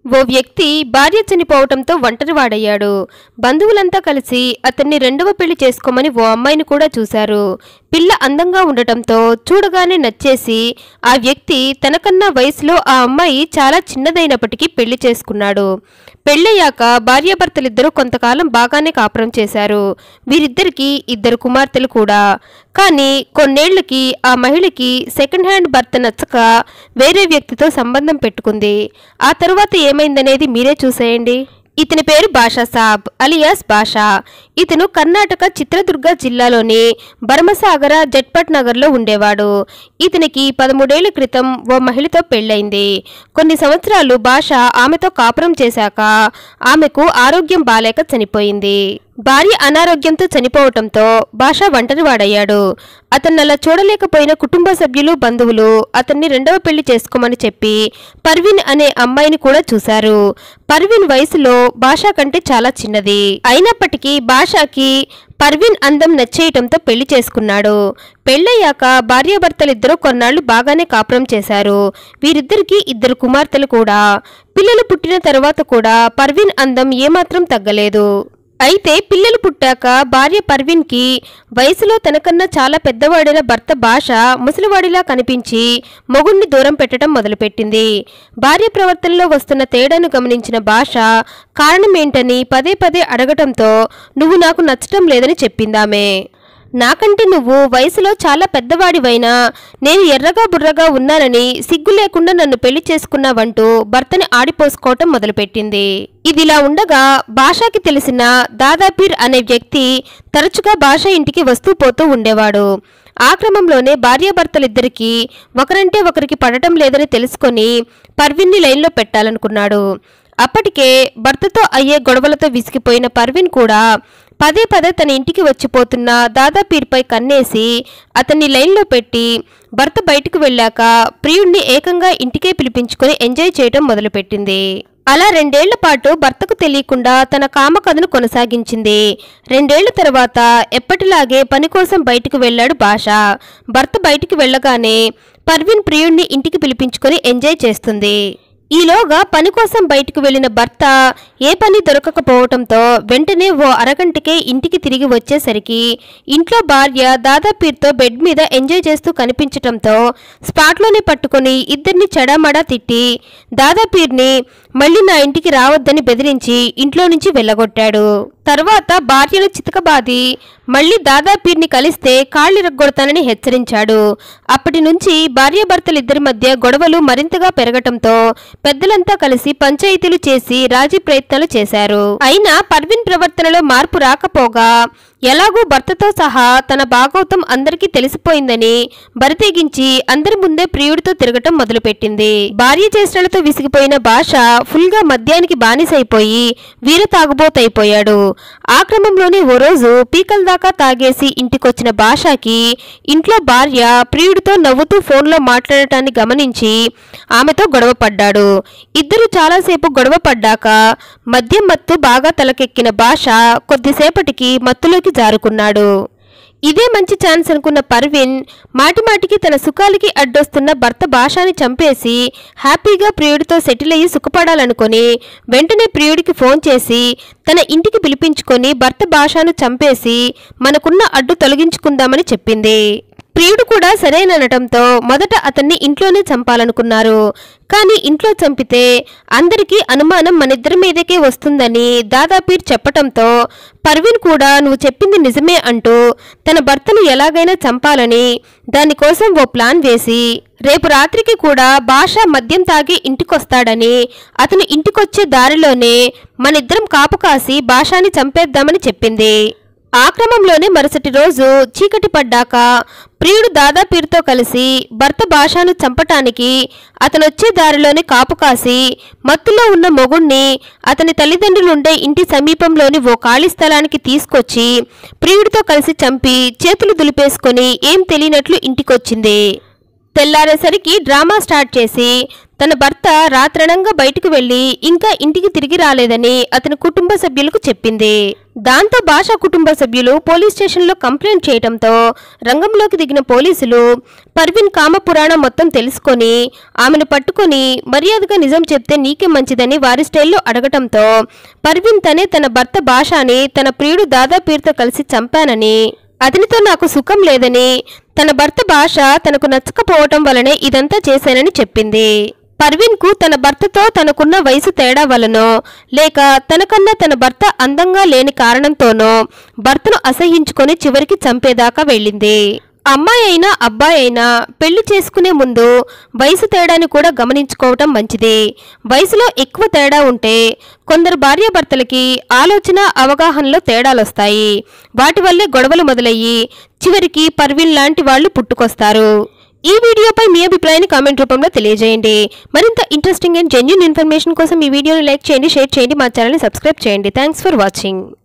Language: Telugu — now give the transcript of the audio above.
ఓ వ్యక్తి భార్య చనిపోవటంతో ఒంటరివాడయ్యాడు బంధువులంతా కలిసి అతన్ని రెండవ పెళ్లి చేసుకోమని ఓ అమ్మాయిని కూడా చూశారు పిల్ల అందంగా ఉండటంతో చూడగానే నచ్చేసి ఆ వ్యక్తి తనకన్నా వయసులో ఆ అమ్మాయి చాలా చిన్నదైనప్పటికీ పెళ్లి చేసుకున్నాడు పెళ్ళయ్యాక భార్యాభర్తలిద్దరూ కొంతకాలం బాగానే కాపురం చేశారు వీరిద్దరికీ ఇద్దరు కుమార్తెలు కూడా కానీ కొన్నేళ్లకి ఆ మహిళకి సెకండ్ హ్యాండ్ భర్త నచ్చక వేరే వ్యక్తితో సంబంధం పెట్టుకుంది ఆ తరువాత ఏమైందనేది మీరే చూసేయండి ఇతని పేరు బాషా సాబ్ అలియాస్ బాషా ఇతను కర్ణాటక చిత్రదుర్గ జిల్లాలోని బర్మసాగర జట్పట్ నగర్లో ఉండేవాడు ఇతనికి పదమూడేళ్ల క్రితం ఓ మహిళతో పెళ్ళైంది కొన్ని సంవత్సరాలు భాష ఆమెతో కాపురం చేశాక ఆమెకు ఆరోగ్యం బాలేక చనిపోయింది భార్య అనారోగ్యంతో చనిపోవటంతో భాష ఒంటరివాడయ్యాడు అతన్ని అలా చూడలేకపోయిన కుటుంబ సభ్యులు బంధువులు అతన్ని రెండవ పెళ్లి చేసుకోమని చెప్పి పర్వీన్ అనే అమ్మాయిని కూడా చూశారు పర్వీన్ వయసులో భాష కంటే చాలా చిన్నది అయినప్పటికీ భాషకి పర్వీన్ అందం నచ్చేయటంతో పెళ్లి చేసుకున్నాడు పెళ్ళయ్యాక భార్యాభర్తలిద్దరూ కొన్నాళ్లు బాగానే కాపురం చేశారు వీరిద్దరికీ ఇద్దరు కుమార్తెలు కూడా పిల్లలు పుట్టిన తర్వాత కూడా పర్వీన్ అందం ఏమాత్రం తగ్గలేదు అయితే పిల్లలు పుట్టాక భార్య పర్వీన్కి వయసులో తనకన్నా చాలా పెద్దవాడైన భర్త భాష ముసలివాడిలా కనిపించి మొగుణ్ణి దూరం పెట్టడం మొదలుపెట్టింది భార్య ప్రవర్తనలో వస్తున్న తేడాను గమనించిన భాష కారణమేంటని పదే పదే అడగటంతో నువ్వు నాకు నచ్చటం లేదని చెప్పిందామే నాకంటే నువ్వు వయసులో చాలా పెద్దవాడివైనా నేను ఎర్రగా బుర్రగా ఉన్నానని సిగ్గు లేకుండా నన్ను పెళ్లి చేసుకున్నావంటూ భర్తని ఆడిపోసుకోవటం మొదలుపెట్టింది ఇదిలా ఉండగా భాషకి తెలిసిన దాదాపీర్ అనే వ్యక్తి తరచుగా భాష ఇంటికి వస్తూ పోతూ ఉండేవాడు ఆ క్రమంలోనే భార్యాభర్తలిద్దరికీ ఒకరంటే ఒకరికి పడటం లేదని తెలుసుకొని పర్విన్ని లైన్లో పెట్టాలనుకున్నాడు అప్పటికే భర్తతో అయ్యే గొడవలతో విసిగిపోయిన పర్వీన్ కూడా పదే పదే తన ఇంటికి వచ్చిపోతున్న దాదాపీర్పై కన్నేసి అతన్ని లైన్లో పెట్టి భర్త బయటకు వెళ్ళాక ప్రియుణ్ణి ఏకంగా ఇంటికే పిలిపించుకొని ఎంజాయ్ చేయడం మొదలుపెట్టింది అలా రెండేళ్ల పాటు భర్తకు తెలియకుండా తన కామకథను కొనసాగించింది రెండేళ్ల తర్వాత ఎప్పటిలాగే పని కోసం బయటకు వెళ్ళాడు భాష భర్త బయటికి వెళ్ళగానే పర్వీన్ ప్రియుణ్ణి ఇంటికి పిలిపించుకొని ఎంజాయ్ చేస్తుంది ఈలోగా పని కోసం బయటకు వెళ్లిన భర్త ఏ పని దొరకకపోవటంతో వెంటనే ఓ అరగంటకే ఇంటికి తిరిగి వచ్చేసరికి ఇంట్లో భార్య దాదాపీర్తో బెడ్ మీద ఎంజాయ్ చేస్తూ కనిపించటంతో స్పాట్లోనే పట్టుకొని ఇద్దరిని చెడామడా తిట్టి దాదాపీర్ని మళ్ళీ నా ఇంటికి రావద్దని బెదిరించి ఇంట్లో నుంచి వెళ్ళగొట్టాడు తర్వాత భార్యను చితకబాది మళ్ళీ దాదాపీర్ని కలిస్తే కాళ్ళిరగ్గొడతానని హెచ్చరించాడు అప్పటి నుంచి భార్యాభర్తలిద్దరి మధ్య గొడవలు మరింతగా పెరగటంతో పెద్దలంతా కలిసి పంచాయతీలు చేసి రాజీ ప్రయత్నాలు చేశారు అయినా పర్వీన్ ప్రవర్తనలో మార్పు రాకపోగా ఎలాగూ భర్తతో సహా తన భాగవతం అందరికీ తెలిసిపోయిందని బరితెగించి అందరి ముందే ప్రియుడితో తిరగటం మొదలుపెట్టింది భార్య చేష్టలతో విసిగిపోయిన భాష ఫుల్గా మద్యానికి బానిసైపోయి వీర తాగుబోతైపోయాడు ఆ క్రమంలోనే ఓ రోజు పీకల దాకా తాగేసి ఇంటికొచ్చిన భాషకి ఇంట్లో భార్య ప్రియుడితో నవ్వుతూ ఫోన్లో మాట్లాడటాన్ని గమనించి ఆమెతో గొడవ పడ్డాడు ఇద్దరు చాలాసేపు గొడవ పడ్డాక మద్యం మత్తు బాగా తలకెక్కిన భాష కొద్దిసేపటికి మత్తులోకి జారుకున్నాడు ఇదే మంచి ఛాన్స్ అనుకున్న పర్వీన్ మాటిమాటికి తన సుఖాలకి అడ్డొస్తున్న భర్త భాషాని చంపేసి హ్యాపీగా ప్రియుడితో సెటిల్ అయ్యి సుఖపడాలనుకొని వెంటనే ప్రియుడికి ఫోన్ చేసి తన ఇంటికి పిలిపించుకొని భర్త భాషను చంపేసి మనకున్న అడ్డు తొలగించుకుందామని చెప్పింది ప్రియుడు కూడా సరేననటంతో మొదట అతన్ని ఇంట్లోనే చంపాలనుకున్నారు కానీ ఇంట్లో చంపితే అందరికీ అనుమానం మనిద్దరి మీదకే వస్తుందని దాదాపీర్ చెప్పటంతో పర్వీన్ కూడా నువ్వు చెప్పింది నిజమే అంటూ తన భర్తను ఎలాగైనా చంపాలని దానికోసం ఓ ప్లాన్ వేసి రేపు రాత్రికి కూడా భాష మద్యం తాగి ఇంటికొస్తాడని అతను ఇంటికొచ్చే దారిలోనే మనిద్దరం కాపు కాసి భాషాని చంపేద్దామని చెప్పింది ఆ క్రమంలోనే మరుసటి రోజు చీకటి పడ్డాక ప్రియుడు దాదాపీరుతో కలిసి భర్త భాషను చంపటానికి అతనొచ్చే దారిలోనే కాపు కాసి మత్తులో ఉన్న మొగుణ్ణి అతని తల్లిదండ్రులుండే ఇంటి సమీపంలోని ఓ ఖాళీ స్థలానికి తీసుకొచ్చి ప్రియుడితో కలిసి చంపి చేతులు దులిపేసుకొని ఏం తెలియనట్లు ఇంటికొచ్చింది తెల్లారేసరికి డ్రామా స్టార్ట్ చేసి తన భర్త రాత్రణంగా బయటకు వెళ్లి ఇంకా ఇంటికి తిరిగి రాలేదని అతని కుటుంబ సభ్యులకు చెప్పింది దాంతో భాష కుటుంబ సభ్యులు పోలీస్ స్టేషన్లో కంప్లైంట్ చేయడంతో రంగంలోకి దిగిన పోలీసులు పర్వీన్ కామపురాణం మొత్తం తెలుసుకొని ఆమెను పట్టుకొని మర్యాదగా నిజం చెప్తే నీకే మంచిదని వారి స్టైల్లో అడగటంతో పర్వీన్ తనే తన భర్త భాషని తన ప్రియుడు దాదాపీర్తో కలిసి చంపానని అతనితో నాకు సుఖం లేదని తన భర్త భాష తనకు నచ్చకపోవటం వలనే ఇదంతా చేశానని చెప్పింది పర్వీన్ కు తన భర్తతో తనకున్న వయసు తేడా వలనో లేక తనకన్నా తన భర్త అందంగా లేని కారణంతోనో భర్తను అసహించుకొని చివరికి చంపేదాకా వెళ్ళింది అమ్మాయి అయినా అబ్బాయి అయినా పెళ్లి చేసుకునే ముందు వయసు తేడాని కూడా గమనించుకోవటం మంచిది వయసులో ఎక్కువ తేడా ఉంటే కొందరు భార్యాభర్తలకి ఆలోచన అవగాహనలో తేడాలొస్తాయి వాటి వల్లే గొడవలు మొదలయ్యి చివరికి పర్వీన్ లాంటి వాళ్ళు పుట్టుకొస్తారు ఈ వీడియోపై మీ అభిప్రాయాన్ని కామెంట్ రూపంలో తెలియజేయండి మరింత ఇంట్రెస్టింగ్ అండ్ జెన్యున్ ఇన్ఫర్మేషన్ కోసం ఈ వీడియోని లైక్ చేయండి షేర్ చేయండి మా ఛానల్ని సబ్స్క్రైబ్ చేయండి థ్యాంక్స్ ఫర్ వాచింగ్